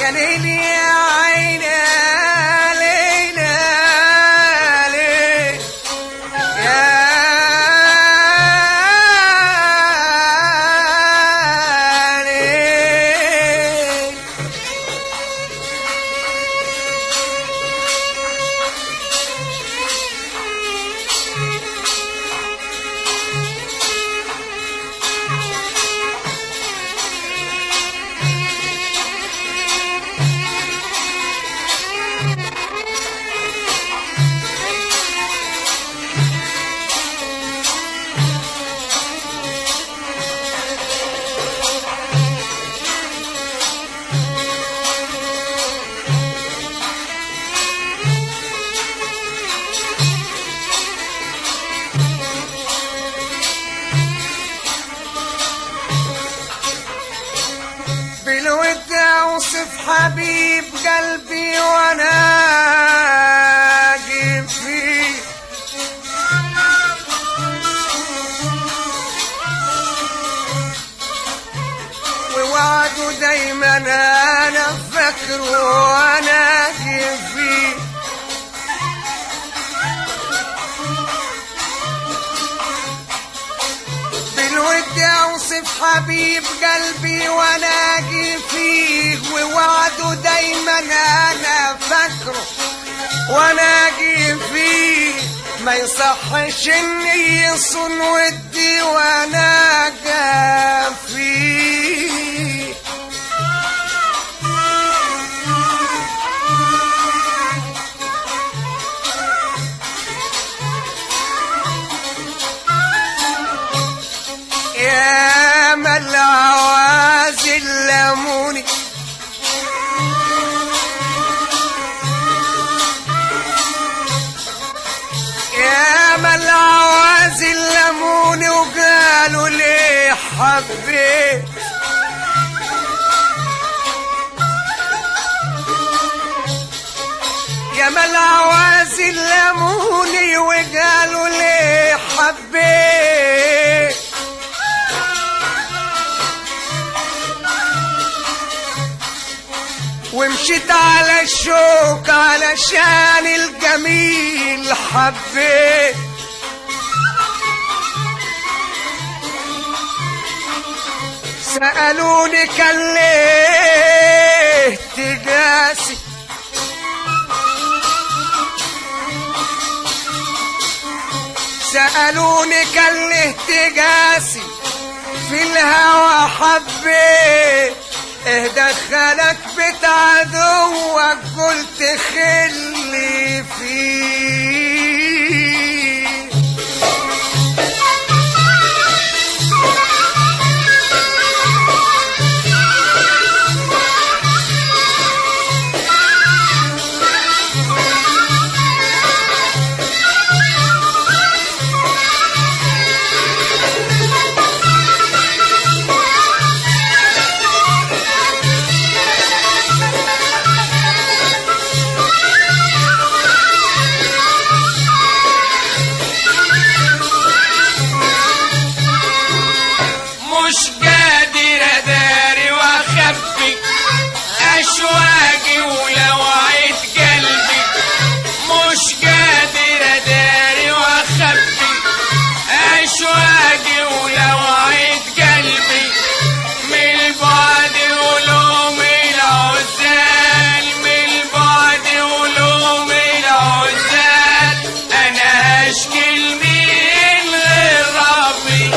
يا ليلي يا عيني يا ليلي يا ليلي يا ليلي بالود اوصف حبيب قلبي وانا اجيب فيه ووعده دايما انا فاكره وانا اجيب فيه بالود اوصف حبيب قلبي وانا اجي فيه ووعده دايما انا فاكره وانا اجي فيه ما يصحش اني يصون ودي وانا جافيه يا مل عوازي الليموني يا مل عوازي الليموني وقالوا لي حبيت يا مل عوازي الليموني وقالوا لي حبيت ومشيت على الشوك علشان الجميل حبيت سألوني كان ليه تجاسي سألوني كان ليه تجاسي في الهوى حبيت ايه دخلك بيت عدوك قلت خلي فيه مش قادر اداري واخبي اشواقي ولوعة قلبي مش قادر اداري واخبي اشواقي ولوعة قلبي من البعد ولوم العزال من البعد ولوم العزال انا هشكي لمين غير ربي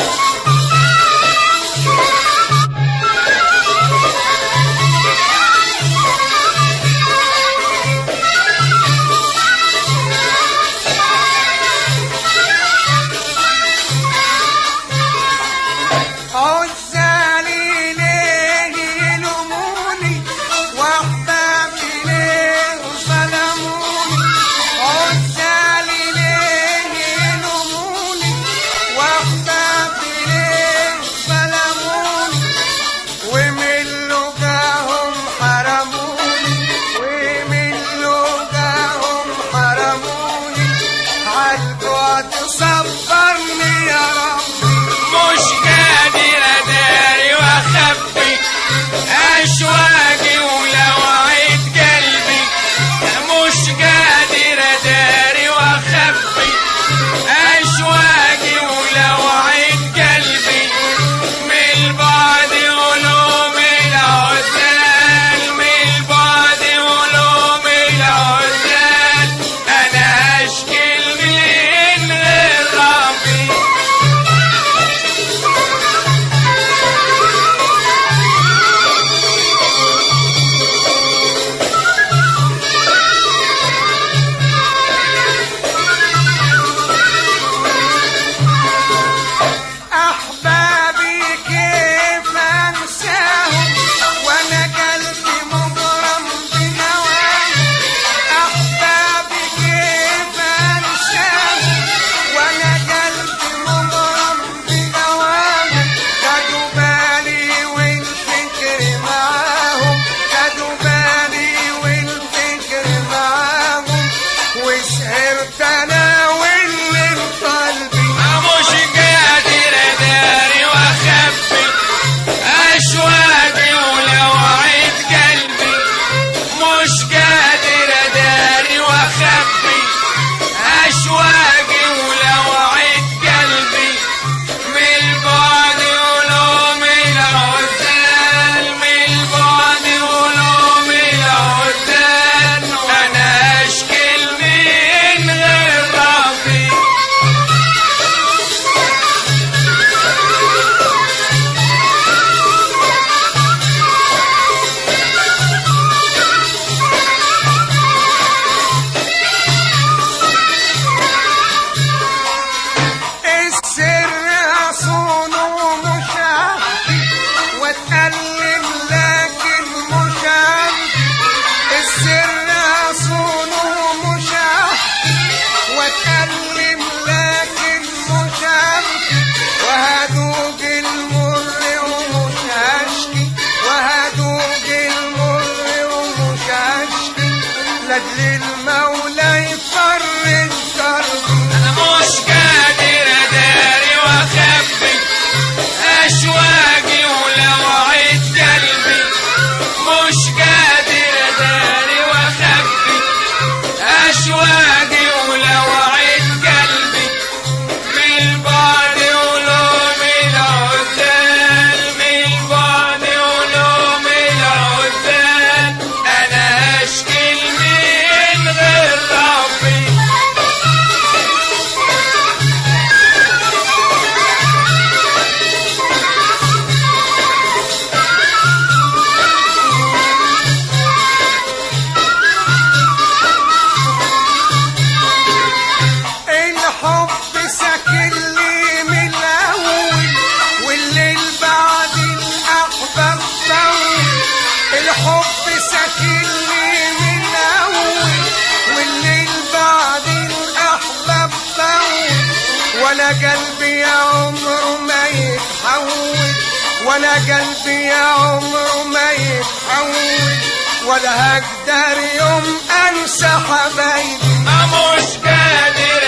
ندل المولى يفرج كربي انا مش قادر اداري واخبي اشواقي ولو عيد قلبي مش قادر اداري واخبي اشواقي ولو عيد قلبي بالبعد ولوم العزال بالبعد ولوم العزال انا اشكي من غير ربي الحب ساكن لي من الاول والليل بعد الاحباب طول الحب ساكن لي من الاول والليل بعد الاحباب طول ولا قلبي يا عمره ما يتحول ولا قلبي يا عمره ما يتحول ولا هقدر يوم انسى حبايبي ما مش قادر